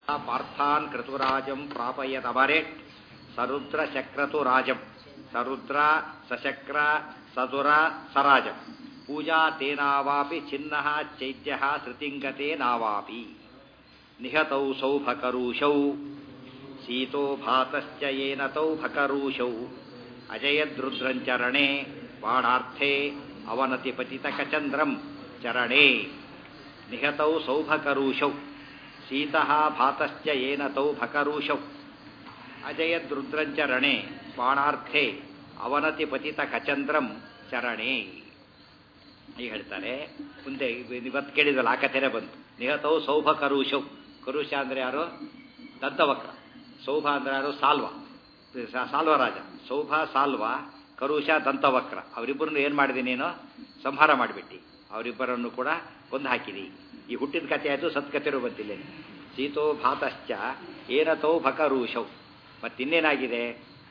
ಪಾರ್ಥಾನ್ ಕ್ರತುರಾಜಂ ಪ್ರಾಪಯದಮರೇಟ್ ಸರುದ್ರ ಚಕ್ರತು ರಾಜಂ ಸರುದ್ರ ಸಶಕ್ರ ಸದುರ ಸರಾಜಂ ಪೂಜಾ ತೇನಾವಾಪಿ ಚಿನ್ನ ಚೈತ್ಯ ಶ್ರುತಿಂಗತೆ ನಾವಾಪಿ ನಿಹತೌ ಸೌಭಕರುಷೌ ಸೀತೋ ಭಾತಶ್ಚ ಯೇನ ತೌ ಭಕರುಷೌ ಅಜಯದ್ರುದ್ರಂಚರಣೆ ಬಾಣಾರ್ಥೆ ಅವನತಿ ಪತಿತಕಚಂದ್ರಂ ಚರಣೆ ನಿಹತೌ ಸೌಭಕರುಷೌ ಸೀತಃ ಭಾತಶ್ಚ ಯೇನ ತೌ ಭಕರುಷೌ ಅಜಯದ್ರುದ್ರಂಚರಣೆ ಬಾಣಾರ್ಥೆ ಅವನತಿ ಪತಿತ ಕಚಂದ್ರಂ ಚರಣೆ ಈಗ ಹೇಳ್ತಾರೆ ಮುಂದೆ ಇವತ್ತು ಕೇಳಿದ್ವಲ್ಲ ಆ ಕಥೆನೇ ಬಂತು ನಿಹತೌ ಸೌಭ ಕರುಷೌ ಕರುಷ ಅಂದ್ರೆ ಯಾರು ದಂತವಕ್ರ ಸೌಭ ಅಂದ್ರೆ ಯಾರು ಸಾಲ್ವ ಸಾಲ್ವರಾಜ ಸೌಭ ಸಾಲ್ವ ಕರುಷ ದಂತವಕ್ರ ಅವರಿಬ್ಬರನ್ನು ಏನು ಮಾಡಿದೆ ನೀನು ಸಂಹಾರ ಮಾಡಿಬಿಟ್ಟು ಅವರಿಬ್ಬರನ್ನು ಕೂಡ ಕೊಂದು ಹಾಕಿದಿ ಈ ಹುಟ್ಟಿದ ಕಥೆ ಆಯಿತು ಸತ್ಕಥೆರು ಬಂತಿಲ್ಲ ಸೀತೋ ಭಾತಶ್ಚ ಏನತೌ ಭಕರುಷೌ ಮತ್ತಿನ್ನೇನಾಗಿದೆ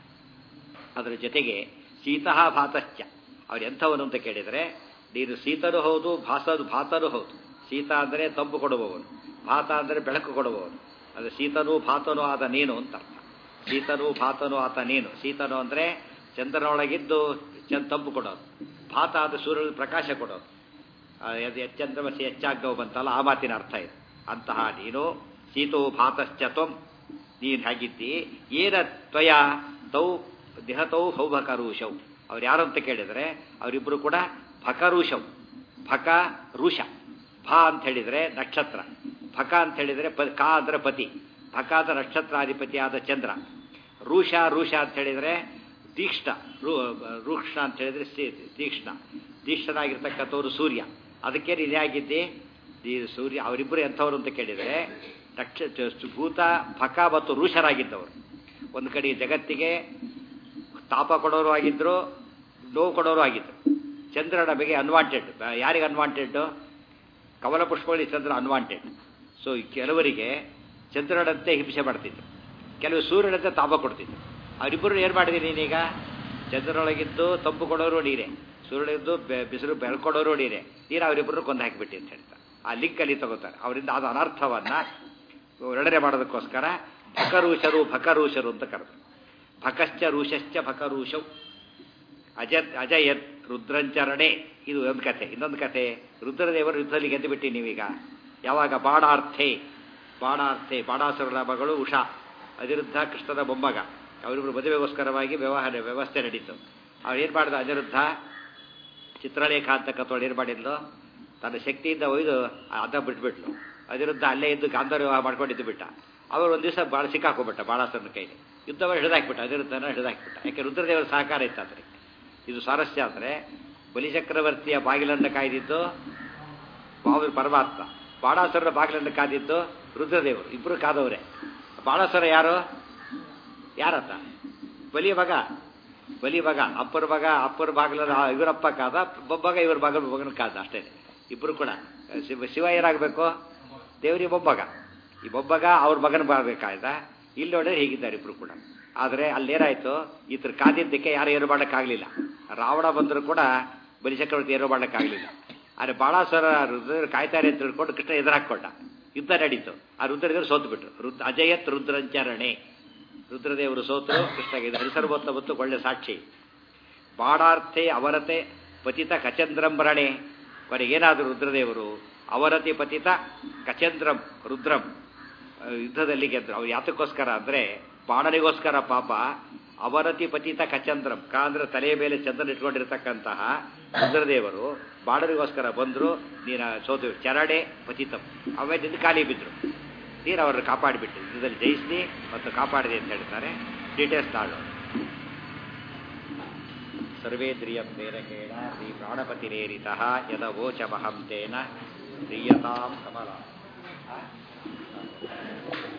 ಅದರ ಜೊತೆಗೆ ಸೀತಃ ಭಾತಶ್ಚ ಅವ್ರು ಎಂಥವನು ಅಂತ ಕೇಳಿದರೆ ನೀನು ಸೀತನೂ ಹೌದು ಭಾಸದು ಭಾತನೂ ಹೌದು ಸೀತ ಅಂದರೆ ತಂಪು ಕೊಡುವವನು ಭಾತ ಅಂದರೆ ಬೆಳಕು ಕೊಡುವವನು ಅದು ಸೀತನೂ ಭಾತನೂ ಆದ ನೀನು ಅಂತ ಅರ್ಥ ಸೀತನೂ ಭಾತನೂ ಆತ ನೀನು ಸೀತನು ಅಂದರೆ ಚಂದ್ರನೊಳಗಿದ್ದು ಚಂದ ತಂಪು ಕೊಡೋದು ಭಾತ ಆದ ಸೂರ್ಯನ ಪ್ರಕಾಶ ಕೊಡೋದು ಎಚ್ಚಂದ್ರಮಸಿ ಹೆಚ್ಚಾಗ್ದವು ಬಂತಲ್ಲ ಆ ಮಾತಿನ ಅರ್ಥ ಇದೆ ಅಂತಹ ನೀನು ಸೀತೋ ಭಾತಶ್ಚ ತ್ವಂ ನೀನು ಹೇಗಿದ್ದಿ ಏನ ತ್ವಯ ತೌ ದೇಹತೌ ಹೌಭಕರುಷೌ ಅವ್ರು ಯಾರು ಅಂತ ಕೇಳಿದರೆ ಅವರಿಬ್ಬರು ಕೂಡ ಭಕರುಷೌ ಭಕ ಋಷ ಭ ಅಂತ ಹೇಳಿದರೆ ನಕ್ಷತ್ರ ಭಕ ಅಂತ ಹೇಳಿದರೆ ಪ ಕಾ ಅಂದರೆ ಪತಿ ಭಕ ಅಂತ ನಕ್ಷತ್ರಾಧಿಪತಿಯಾದ ಚಂದ್ರ ಋಷ ಋಷ ಅಂತ ಹೇಳಿದರೆ ತೀಕ್ಷ್ಣ ರೂಕ್ಷ ಅಂತ ಹೇಳಿದರೆ ತೀಕ್ಷ್ಣ ತೀಕ್ಷ್ಣನಾಗಿರ್ತಕ್ಕಂಥವ್ರು ಸೂರ್ಯ ಅದಕ್ಕೆ ನೀನು ಹೇಗಿದ್ದಿ ಈ ಸೂರ್ಯ ಅವರಿಬ್ಬರು ಎಂಥವ್ರು ಅಂತ ಕೇಳಿದರೆ ನಕ್ಷ ಭೂತ ಭಕ ಮತ್ತು ಋಷರಾಗಿದ್ದವರು ಒಂದು ಕಡೆ ಜಗತ್ತಿಗೆ ತಾಪ ಕೊಡೋರು ಆಗಿದ್ದರು ನೋವು ಕೊಡೋರು ಆಗಿದ್ದರು ಚಂದ್ರನ ಬಗ್ಗೆ ಅನ್ವಾಂಟೆಡ್ ಯಾರಿಗೆ ಅನ್ವಾಂಟೆಡ್ಡು ಕಮಲ ಪುಷ್ಪಗಳಿಗೆ ಚಂದ್ರ ಅನ್ವಾಂಟೆಡ್ ಸೊ ಕೆಲವರಿಗೆ ಚಂದ್ರನಂತೆ ಹಿಂಸೆ ಮಾಡ್ತಿದ್ರು ಕೆಲವು ಸೂರ್ಯನಂತೆ ತಾಪ ಕೊಡ್ತಿದ್ರು ಅವರಿಬ್ಬರು ಏನು ಮಾಡಿದ್ದೀನಿ ನೀನೀಗ ಚಂದ್ರನೊಳಗಿದ್ದು ತಂಪು ಕೊಡೋರು ನೀರೇ ಸೂರ್ಯನಿದ್ದು ಬಿಸಿಲು ಬೆಳ್ಕೊಡೋರು ನೀರೇ ನೀರು ಅವರಿಬ್ಬರು ಕೊಂದು ಹಾಕಿಬಿಟ್ಟು ಅಂತ ಹೇಳ್ತಾರೆ ಆ ಲಿಂಕಲ್ಲಿ ತಗೋತಾರೆ ಅವರಿಂದ ಅದು ಅನರ್ಥವನ್ನು ವರ್ಣನೆ ಮಾಡೋದಕ್ಕೋಸ್ಕರ ಭಕರೂಷರು ಭಕರೂಷರು ಅಂತ ಕರೆದ್ರು ಭಕಶ್ಚ ಋಷಶ್ಚ ಭಕರೂಷೌ ಅಜತ್ ಅಜಯತ್ ರುದ್ರಂಚರಣೆ ಇದು ಒಂದು ಕಥೆ ಇನ್ನೊಂದು ಕಥೆ ರುದ್ರದೇವರು ಯುದ್ಧದಲ್ಲಿ ಗೆದ್ದು ಬಿಟ್ಟು ನೀವೀಗ ಯಾವಾಗ ಬಾಣಾರ್ಥೆ ಬಾಣಾರ್ಥೆ ಬಾಣಾಸುರನ ಮಗಳು ಉಷಾ ಅನಿರುದ್ಧ ಕೃಷ್ಣನ ಮೊಮ್ಮಗ ಅವರಿಬ್ಬರು ಮದುವೆಗೋಸ್ಕರವಾಗಿ ವ್ಯವಹಾರ ವ್ಯವಸ್ಥೆ ನಡೀತು ಅವ್ರು ಏನು ಮಾಡಿದ ಅನಿರುದ್ಧ ಚಿತ್ರಲೇಖ ಅಂತ ಕತ್ತೋಳು ಏನು ಮಾಡಿದ್ಲು ತನ್ನ ಶಕ್ತಿಯಿಂದ ಒಯ್ದು ಅದ ಬಿಟ್ಬಿಟ್ಲು ಅನಿರುದ್ಧ ಅಲ್ಲೇ ಇದ್ದು ಗಾಂಧಾರ ವಿವಾಹ ಮಾಡ್ಕೊಂಡಿದ್ದು ಬಿಟ್ಟ ಅವರು ಒಂದು ದಿವಸ ಭಾಳ ಸಿಕ್ಕಾಕೊಂಡ್ಬಿಟ್ಟ ಬಾಣಾಸುರನ ಕೈಲಿ ಯುದ್ಧವ ಹಿಡಿದಾಕ್ಬಿಟ್ಟ ಅನಿರುದ್ಧನ ಹಿಡಿದಾಕ್ಬಿಟ್ಟ ಯಾಕೆ ರುದ್ರದೇವರ ಸಹಕಾರ ಇತ್ತು ಅಂದರೆ ಇದು ಸ್ವಾರಸ್ಯ ಅಂದರೆ ಬಲಿಚಕ್ರವರ್ತಿಯ ಬಾಗಿಲನ್ನು ಕಾಯ್ದಿದ್ದು ಬಾಬು ಪರಮಾತ್ಮ ಬಾಣಾಸುರನ ಬಾಗಿಲನ್ನು ಕಾದಿದ್ದು ರುದ್ರದೇವರು ಇಬ್ಬರು ಕಾದವರೇ ಬಾಣಾಸುರ ಯಾರು ಯಾರತ್ತ ಬಲಿಯ ಮಗ ಬಲಿ ಮಗ ಅಪ್ಪರ ಮಗ ಅಪ್ಪರ ಬಾಗಿಲ ಇವರಪ್ಪ ಕಾದ ಬೊಬ್ಬಗ ಇವ್ರ ಮಗನ ಮಗನ ಕಾದ ಅಷ್ಟೇ ಇಬ್ಬರು ಕೂಡ ಶಿವ ಶಿವ ಏನಾಗಬೇಕು ದೇವರಿಗೆ ಬೊಬ್ಬಗ ಈ ಬೊಬ್ಬಗ ಅವ್ರ ಮಗನ ಬರಬೇಕಾಯ್ದ ಇಲ್ಲಿ ನೋಡಿದ್ರೆ ಹೀಗಿದ್ದಾರೆ ಇಬ್ರು ಕೂಡ ಆದರೆ ಅಲ್ಲೇನಾಯ್ತು ಈತರ ಕಾದಿದ್ದಕ್ಕೆ ಯಾರು ಏನು ಮಾಡೋಕ್ಕಾಗಲಿಲ್ಲ ರಾವಣ ಬಂದರೂ ಕೂಡ ಬಲಿಚಕ್ರವರ್ತಿ ಏನು ಮಾಡೋಕ್ಕಾಗಲಿಲ್ಲ ಆದರೆ ಬಾಳಾಸುರ ರುದ್ರ ಕಾಯ್ತಾರೆ ಅಂತ ತಿಳ್ಕೊಂಡು ಕೃಷ್ಣ ಎದುರಾಕೊಂಡ ಯುದ್ಧ ನಡೀತು ಆ ರುದ್ರದೇವರು ಸೋತು ಬಿಟ್ರು ರುದ್ ಅಜಯತ್ ರುದ್ರಂಚರಣೆ ರುದ್ರದೇವರು ಸೋತರು ಕೃಷ್ಣಗೆ ಹರಿಸರ್ವತ್ತ ಮತ್ತು ಒಳ್ಳೆ ಸಾಕ್ಷಿ ಬಾಣಾರ್ಥೆ ಅವರತೆ ಪತಿತ ಕಚಂದ್ರಂಭರಣೆ ಕೊನೆಗೇನಾದರೂ ರುದ್ರದೇವರು ಅವರತಿ ಪತಿತ ಕಚಂದ್ರಂ ರುದ್ರಂ ಯುದ್ಧದಲ್ಲಿ ಗೆದ್ರು ಅವ್ರು ಯಾತಕ್ಕೋಸ್ಕರ ಅಂದರೆ ಬಾಣನಿಗೋಸ್ಕರ ಪಾಪ ಅವರತಿ ಪತಿತ ಕಚಂದ್ರಂ ಕ ಅಂದ್ರೆ ತಲೆಯ ಮೇಲೆ ಚಂದ್ರನ ಇಟ್ಕೊಂಡಿರ್ತಕ್ಕಂತಹ ರುದ್ರದೇವರು ಬಾಣನಿಗೋಸ್ಕರ ಬಂದರು ನೀನು ಸೋತು ಚರಡೆ ಪತಿತಂ ಅವೇದಿಂದ ಖಾಲಿ ಬಿದ್ದರು ನೀನು ಅವರನ್ನು ಕಾಪಾಡಿಬಿಟ್ಟು ಯುದ್ಧದಲ್ಲಿ ಜಯಿಸಿ ಮತ್ತು ಕಾಪಾಡಿದೆ ಅಂತ ಹೇಳ್ತಾರೆ ಡೀಟೇಲ್ಸ್ ತಾಳು ಸರ್ವೇಂದ್ರಿಯಂ ಪ್ರೇರಕೇಣ ಶ್ರೀ ಪ್ರಾಣಪತಿರೇರಿತಃ ಯದವೋಚಮಹಂ ತೇನ ಪ್ರಿಯತಾಂ ಕಮಲ